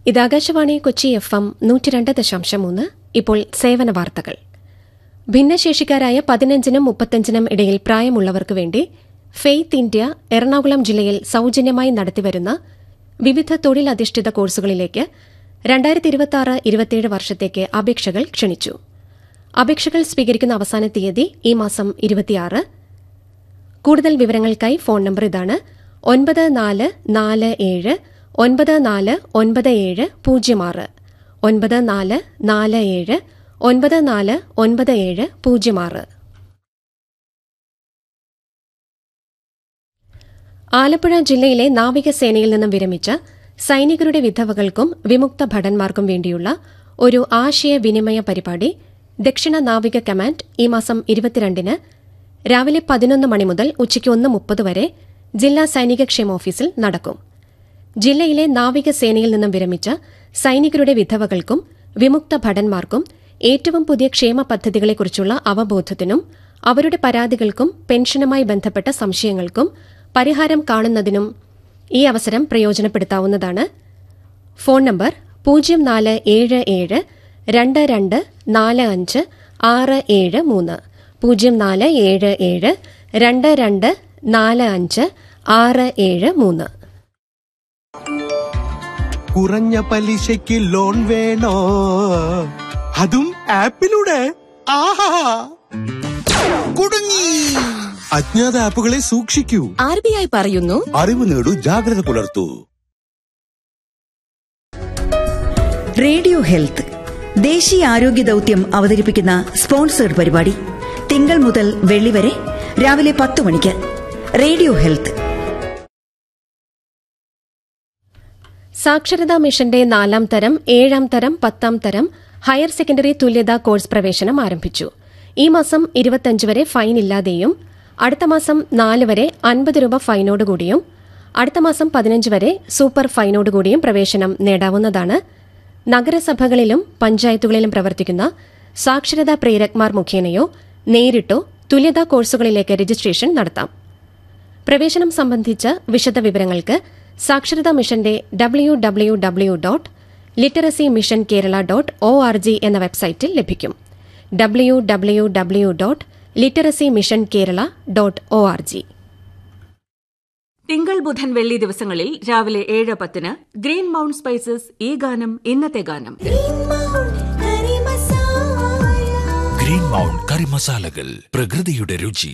ഇത് Akashvani Kochi F M നൂറ്റി രണ്ട് ദശാംശം മൂന്ന് ഇപ്പോൾ സേവന വാർത്തകൾ ഭിന്നശേഷിക്കാരായ പതിനഞ്ചിനും മുപ്പത്തഞ്ചിനും ഇടയിൽ പ്രായമുള്ളവർക്ക് വേണ്ടി ഫെയ്ത്ത് ഇന്ത്യ എറണാകുളം ജില്ലയിൽ സൌജന്യമായി നടത്തിവരുന്ന വിവിധ തൊഴിലധിഷ്ഠിത കോഴ്സുകളിലേക്ക് രണ്ടായിരത്തി ഇരുപത്തിയാറ് ഇരുപത്തിയേഴ് വർഷത്തേക്ക് അപേക്ഷകൾ ക്ഷണിച്ചു അപേക്ഷകൾ സ്വീകരിക്കുന്ന അവസാന തീയതി ഈ മാസം ഇരുപത്തിയാറ് കൂടുതൽ വിവരങ്ങൾക്കായി ഫോൺ നമ്പർ ഇതാണ് ഒൻപത് നാല് നാല് ഏഴ് ഒൻപത് നാല് ഒൻപത് ഏഴ് പൂജ്യം ആറ് ഒൻപത് നാല് നാല് ഏഴ് ഒൻപത് നാല് ഒൻപത് ഏഴ് പൂജ്യം ആറ് ആലപ്പുഴ ജില്ലയിലെ നാവികസേനയിൽ നിന്നും വിരമിച്ച സൈനികരുടെ വിധവകൾക്കും വിമുക്ത ഭടന്മാർക്കും വേണ്ടിയുള്ള ഒരു ആശയവിനിമയ പരിപാടി ദക്ഷിണ നാവിക കമാൻഡ് ഈ മാസം ഇരുപത്തിരണ്ടിന് രാവിലെ പതിനൊന്ന് മണി മുതൽ ഉച്ചയ്ക്ക് ഒന്ന് മുപ്പത് വരെ ജില്ലാ സൈനിക ക്ഷേമ ഓഫീസിൽ നടക്കും ജില്ലയിലെ നാവികസേനയിൽ നിന്നും വിരമിച്ച സൈനികരുടെ വിധവകൾക്കും വിമുക്ത ഭടന്മാർക്കും ഏറ്റവും പുതിയ ക്ഷേമ പദ്ധതികളെക്കുറിച്ചുള്ള അവബോധത്തിനും അവരുടെ പരാതികൾക്കും പെൻഷനുമായി ബന്ധപ്പെട്ട സംശയങ്ങൾക്കും പരിഹാരം കാണുന്നതിനും ഈ അവസരം പ്രയോജനപ്പെടുത്താവുന്നതാണ് ഫോൺ നമ്പർ പൂജ്യം നാല് ഏഴ് ഏഴ് രണ്ട് രണ്ട് നാല് അഞ്ച് ആറ് ഏഴ് മൂന്ന് പൂജ്യം നാല് ഏഴ് ഏഴ് രണ്ട് രണ്ട് നാല് അഞ്ച് ആറ് ഏഴ് മൂന്ന് കുറഞ്ഞ പലിശയ്ക്ക് ലോൺ വേണോ അതും ആപ്പിലൂടെ ആഹാ കുടുങ്ങി അജ്ഞാത ആപ്പുകളെ സൂക്ഷിക്കൂ ആർ ബി ഐ പറയുന്നു അറിവ് നേടൂ ജാഗ്രത പുലർത്തൂ റേഡിയോ ഹെൽത്ത് ദേശീയ ആരോഗ്യ ദൌത്യം അവതരിപ്പിക്കുന്ന സ്പോൺസേഡ് പരിപാടി തിങ്കൾ മുതൽ വെള്ളി വരെ രാവിലെ പത്ത് മണിക്ക് റേഡിയോ ഹെൽത്ത് സാക്ഷരതാ മിഷന്റെ നാലാം തരം ഏഴാം തരം പത്താം തരം ഹയർ സെക്കൻഡറി തുല്യതാ കോഴ്സ് പ്രവേശനം ആരംഭിച്ചു ഈ മാസം ഇരുപത്തിയഞ്ച് വരെ ഫൈൻ ഇല്ലാതെയും അടുത്ത മാസം നാല് വരെ അൻപത് രൂപ ഫൈനോടുകൂടിയും അടുത്ത മാസം പതിനഞ്ച് വരെ സൂപ്പർ ഫൈനോടുകൂടിയും പ്രവേശനം നേടാവുന്നതാണ് നഗരസഭകളിലും പഞ്ചായത്തുകളിലും പ്രവർത്തിക്കുന്ന സാക്ഷരതാ പ്രേരക്മാർ മുഖേനയോ നേരിട്ടോ തുല്യതാ കോഴ്സുകളിലേക്ക് രജിസ്ട്രേഷൻ നടത്താം പ്രവേശനം സംബന്ധിച്ച വിശദ വിവരങ്ങൾക്ക് സാക്ഷരതാ മിഷന്റെ W W W dot literacy mission Kerala dot O R G എന്ന വെബ്സൈറ്റിൽ ലഭിക്കും W W W dot literacy mission Kerala dot O R G തിങ്കൾ ബുധൻ വെള്ളി ദിവസങ്ങളിൽ രാവിലെ ഏഴ് പത്തിന് ഗ്രീൻ മൗണ്ട് സ്പൈസസ് ഈ ഗാനം ഇന്നത്തെ ഗാനം ഗ്രീൻ മൗണ്ട് കറി മസാലകൾ പ്രകൃതിയുടെ രുചി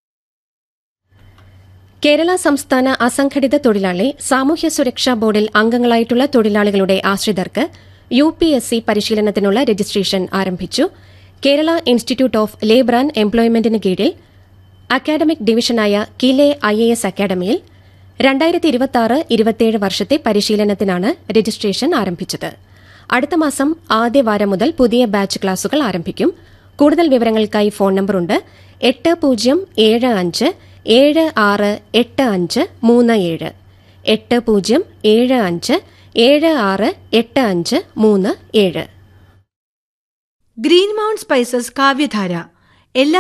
കേരള സംസ്ഥാന അസംഘടിത തൊഴിലാളി സാമൂഹ്യ സുരക്ഷാ ബോർഡിൽ അംഗങ്ങളായിട്ടുള്ള തൊഴിലാളികളുടെ ആശ്രിതർക്ക് യു പി എസ് സി പരിശീലനത്തിനുള്ള രജിസ്ട്രേഷൻ ആരംഭിച്ചു Kerala institute of labour and എംപ്ലോയ്മെന്റിന് കീഴിൽ അക്കാഡമിക് ഡിവിഷനായ കിലെ ഐ എ എസ് അക്കാഡമിയിൽ രണ്ടായിരത്തി ഇരുപത്തിയാറ് ഇരുപത്തിയേഴ് വർഷത്തെ പരിശീലനത്തിനാണ് രജിസ്ട്രേഷൻ ആരംഭിച്ചത് അടുത്ത മാസം ആദ്യവാരം മുതൽ പുതിയ ബാച്ച് ക്ലാസുകൾ ആരംഭിക്കും കൂടുതൽ വിവരങ്ങൾക്കായി ഫോൺ നമ്പറുണ്ട് എട്ട് പൂജ്യം ഏഴ് അഞ്ച് ഏഴ് ആറ് എട്ട് അഞ്ച് മൂന്ന് ഏഴ് എട്ട് പൂജ്യം ഏഴ് അഞ്ച് ഏഴ് ആറ് എട്ട് അഞ്ച് മൂന്ന് ഏഴ് ഗ്രീൻ മൗണ്ട് സ്പൈസസ് കാവ്യധാര എല്ലാ